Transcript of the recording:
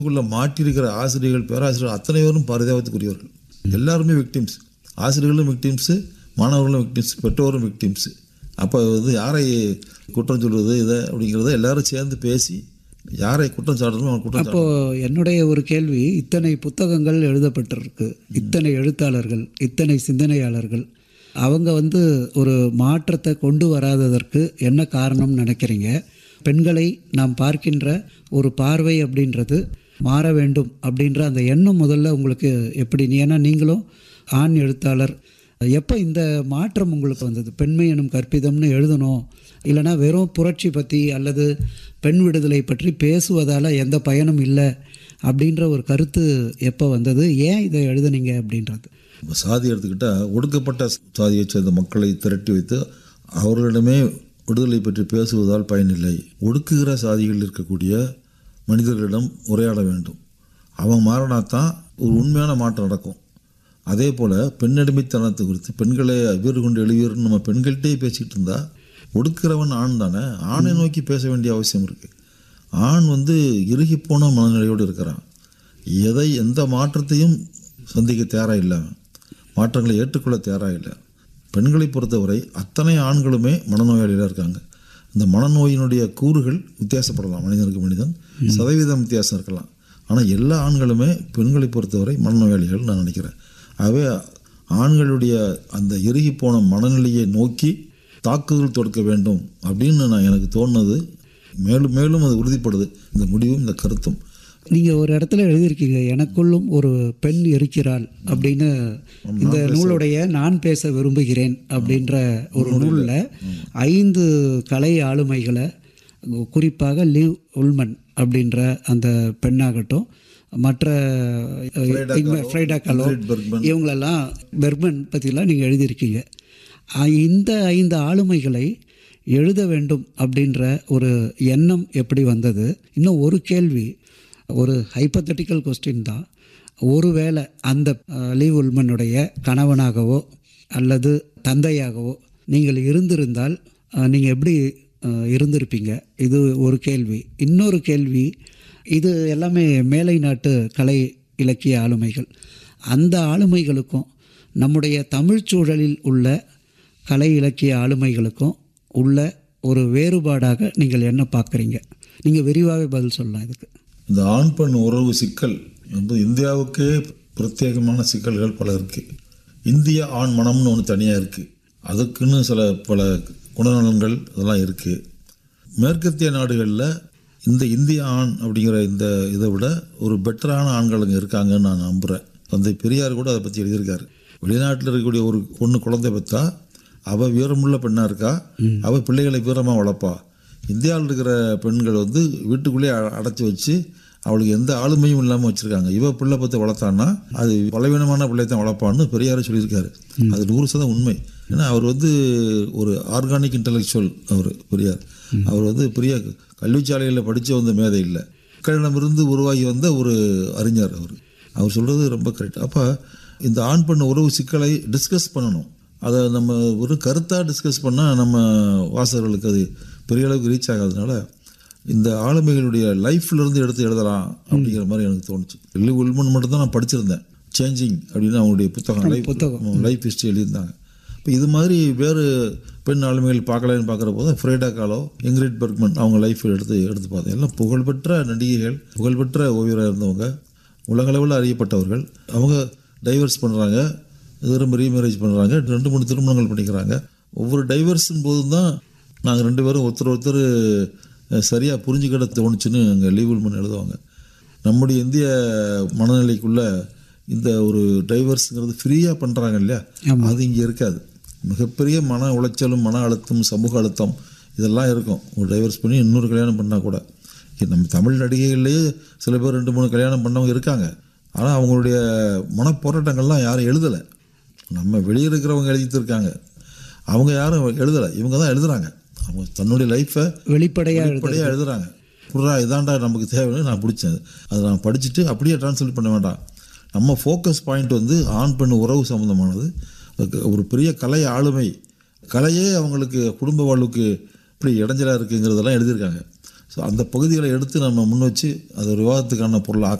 உள்ள மாட்டியிருக்கிற ஆசிரியர்கள் பேராசிரியர்கள் அத்தனை பேரும் பரிதாபத்துக்குரியவர்கள் எல்லாருமே விக்டிம்ஸ் ஆசிரியர்களும் விக்டிம்ஸு மாணவர்களும் விக்டிம்ஸ் பெற்றோரும் விக்டிம்ஸு அப்போ வந்து யாரை குற்றம் சொல்வது இதை அப்படிங்கிறத எல்லாரும் சேர்ந்து பேசி யாரை குற்றம் சாட்டணும் அவன் குற்றம் அப்போ என்னுடைய ஒரு கேள்வி இத்தனை புத்தகங்கள் எழுதப்பட்டிருக்கு இத்தனை எழுத்தாளர்கள் இத்தனை சிந்தனையாளர்கள் அவங்க வந்து ஒரு மாற்றத்தை கொண்டு வராததற்கு என்ன காரணம்னு நினைக்கிறீங்க பெண்களை நாம் பார்க்கின்ற ஒரு பார்வை அப்படின்றது மாற வேண்டும் அப்படின்ற அந்த எண்ணம் முதல்ல உங்களுக்கு எப்படி ஏன்னா நீங்களும் ஆண் எழுத்தாளர் எப்போ இந்த மாற்றம் உங்களுக்கு வந்தது பெண்மை எனும் கற்பிதம்னு எழுதணும் இல்லைனா வெறும் புரட்சி பற்றி அல்லது பெண் விடுதலை பற்றி பேசுவதால் எந்த பயனும் இல்லை அப்படின்ற ஒரு கருத்து எப்போ வந்தது ஏன் இதை எழுதுனீங்க அப்படின்றது இப்போ சாதி எடுத்துக்கிட்டால் ஒடுக்கப்பட்ட சாதியைச் சேர்ந்த மக்களை திரட்டி வைத்து அவர்களிடமே விடுதலை பற்றி பேசுவதால் பயனில்லை ஒடுக்குகிற சாதிகளில் இருக்கக்கூடிய மனிதர்களிடம் உரையாட வேண்டும் அவன் மாறினாத்தான் ஒரு உண்மையான மாற்றம் நடக்கும் அதே போல் பெண்ணடிமைத்தனத்தை குறித்து பெண்களை வீறு கொண்டு எழுவீர்னு நம்ம பெண்கள்கிட்டே பேசிக்கிட்டு இருந்தால் ஒடுக்கிறவன் ஆண் தானே ஆணை நோக்கி பேச வேண்டிய அவசியம் இருக்குது ஆண் வந்து இறுகிப்போன மனநிலையோடு இருக்கிறான் எதை எந்த மாற்றத்தையும் சந்திக்க தயாராக இல்லை அவன். மாற்றங்களை ஏற்றுக்கொள்ள தயாராக இல்லை பெண்களை பொறுத்தவரை அத்தனை ஆண்களுமே மனநோயாளிகளாக இருக்காங்க இந்த மனநோயினுடைய கூறுகள் வித்தியாசப்படலாம் மனிதனுக்கு மனிதன் சதவீதம் வித்தியாசம் இருக்கலாம் ஆனால் எல்லா ஆண்களுமே பெண்களை பொறுத்தவரை மனநோயாளிகள் நான் நினைக்கிறேன் ஆகவே ஆண்களுடைய அந்த இறுகி போன மனநிலையை நோக்கி தாக்குதல் தொடுக்க வேண்டும் அப்படின்னு நான் எனக்கு தோணுனது மேலும் மேலும் அது உறுதிப்படுது இந்த முடிவும் இந்த கருத்தும் நீங்கள் ஒரு இடத்துல எழுதியிருக்கீங்க எனக்குள்ளும் ஒரு பெண் இருக்கிறாள் அப்படின்னு இந்த நூலுடைய நான் பேச விரும்புகிறேன் அப்படின்ற ஒரு நூலில் ஐந்து கலை ஆளுமைகளை குறிப்பாக லீவ் உல்மன் அப்படின்ற அந்த பெண்ணாகட்டும் மற்ற இங்க- ஃப்ரைடா கலோ பெர்க்மன். இவங்களெல்லாம் பெர்மன் பற்றிலாம் நீங்கள் எழுதியிருக்கீங்க அ- இந்த ஐந்து ஆளுமைகளை எழுத வேண்டும் அப்படின்ற ஒரு எண்ணம் எப்படி வந்தது இன்னும் ஒரு கேள்வி ஒரு ஹைப்பத்தட்டிக்கல் கொஸ்டின் தான் ஒருவேளை அந்த அஹ், லீவ் உல்மனுடைய கணவனாகவோ அல்லது தந்தையாகவோ நீங்கள் இருந்திருந்தால் நீங்கள் எப்படி அஹ், இருந்திருப்பீங்க இது ஒரு கேள்வி இன்னொரு கேள்வி இது எல்லாமே மேலை நாட்டு கலை இலக்கிய ஆளுமைகள் அந்த ஆளுமைகளுக்கும் நம்முடைய தமிழ்ச் சூழலில் உள்ள கலை இலக்கிய ஆளுமைகளுக்கும் உள்ள ஒரு வேறுபாடாக நீங்கள் என்ன பார்க்குறீங்க நீங்கள் விரிவாகவே பதில் சொல்லலாம் இதுக்கு இந்த ஆண் பெண் உறவு சிக்கல் வந்து இந்தியாவுக்கே பிரத்யேகமான சிக்கல்கள் பல இருக்குது இந்திய ஆண் மனம்னு ஒன்று தனியாக இருக்குது அதுக்குன்னு சில பல குணநலன்கள் அதெல்லாம் இருக்குது மேற்கத்திய நாடுகளில் இந்த இந்திய ஆண் அப்படிங்கிற இந்த இதை விட ஒரு பெட்டரான ஆண்கள் அங்கே இருக்காங்கன்னு நான் நம்புகிறேன் தந்தை பெரியார் கூட அதை பற்றி எழுதியிருக்காரு வெளிநாட்டில் இருக்கக்கூடிய ஒரு பொண்ணு குழந்தை பெற்றா அவள் வீரமுள்ள பெண்ணாக இருக்கா அவள் பிள்ளைகளை வீரமாக வளர்ப்பா இந்தியாவில் இருக்கிற பெண்கள் வந்து வீட்டுக்குள்ளேயே அ- அடைச்சி வச்சு அவளுக்கு எந்த ஆளுமையும் இல்லாமல் வச்சுருக்காங்க இவ பிள்ளை பற்றி வளர்த்தான்னா அது பலவீனமான பிள்ளை தான் வளர்ப்பான்னு பெரியார் சொல்லியிருக்காரு அது நூறு சதம் உண்மை ஏன்னா அவர் வந்து ஒரு ஆர்கானிக் இன்டலெக்சுவல் அவர் பெரியார் அவர் வந்து பெரிய கல்விச்சாலையில் படித்து வந்த மேதை இல்லை மக்களிடமிருந்து உருவாகி வந்த ஒரு அறிஞர் அவர் அவர் சொல்கிறது ரொம்ப கரெக்ட் அப்போ இந்த ஆண் பெண் உறவு சிக்கலை டிஸ்கஸ் பண்ணணும் அதை நம்ம ஒரு கருத்தாக டிஸ்கஸ் பண்ணால் நம்ம வாசகர்களுக்கு அது பெரிய அளவுக்கு ரீச் ஆகாதனால இந்த ஆளுமைகளுடைய லைஃப்லேருந்து எடுத்து எழுதலாம் அப்படிங்கிற மாதிரி எனக்கு தோணுச்சு இல்லை உள்மன் மட்டும் தான் நான் படிச்சிருந்தேன் சேஞ்சிங் அப்படின்னு அவங்களுடைய புத்தகம் லைஃப் லைஃப் ஹிஸ்ட்ரி எழுதியிருந்தாங்க இப்போ இது மாதிரி வேறு பெண் ஆளுமைகள் பார்க்கலான்னு பார்க்குற போது ஃப்ரேடா காலோ இங்கிரிட் பெர்க்மன் அவங்க லைஃப் எடுத்து எடுத்து பார்த்தேன் எல்லாம் புகழ்பெற்ற நடிகைகள் புகழ்பெற்ற ஓவியராக இருந்தவங்க உலகளவில் அறியப்பட்டவர்கள் அவங்க டைவர்ஸ் பண்ணுறாங்க திரும்ப ரீமேரேஜ் பண்ணுறாங்க ரெண்டு மூணு திருமணங்கள் பண்ணிக்கிறாங்க ஒவ்வொரு டைவர்ஸும் போதும் தான் நாங்கள் ரெண்டு பேரும் ஒருத்தர் ஒருத்தர் சரியாக புரிஞ்சுக்கிட தோணுச்சுன்னு அங்கே லீவுல்மன் எழுதுவாங்க நம்முடைய இந்திய மனநிலைக்குள்ள இந்த ஒரு டைவர்ஸுங்கிறது ஃப்ரீயாக பண்ணுறாங்க இல்லையா அது இங்கே இருக்காது மிகப்பெரிய மன உளைச்சலும் மன அழுத்தம் சமூக அழுத்தம் இதெல்லாம் இருக்கும் ஒரு டைவர்ஸ் பண்ணி இன்னொரு கல்யாணம் பண்ணால் கூட இங்க நம்ம தமிழ் நடிகைகள்லேயே சில பேர் ரெண்டு மூணு கல்யாணம் பண்ணவங்க இருக்காங்க ஆனால் அவங்களுடைய மனப்போராட்டங்கள்லாம் யாரும் எழுதலை நம்ம வெளியே இருக்கிறவங்க எழுதிட்டு இருக்காங்க அவங்க யாரும் எழுதலை இவங்க தான் எழுதுறாங்க அவங்க தன்னுடைய லைஃப்பை வெளிப்படையாக வெளிப்படையாக எழுதுறாங்க புறா இதாண்டா நமக்கு தேவைன்னு நான் பிடிச்சேன் அதை நான் படிச்சுட்டு அப்படியே ட்ரான்ஸ்லேட் பண்ண வேண்டாம் நம்ம ஃபோக்கஸ் பாயிண்ட் வந்து ஆண் பெண் உறவு சம்மந்தமானது அதுக்கு ஒரு பெரிய கலை ஆளுமை கலையே அவங்களுக்கு குடும்ப வாழ்வுக்கு இப்படி இடைஞ்சலாக இருக்குங்கிறதெல்லாம் எழுதியிருக்காங்க ஸோ அந்த பகுதிகளை எடுத்து நம்ம முன் வச்சு அது ஒரு விவாதத்துக்கான பொருள்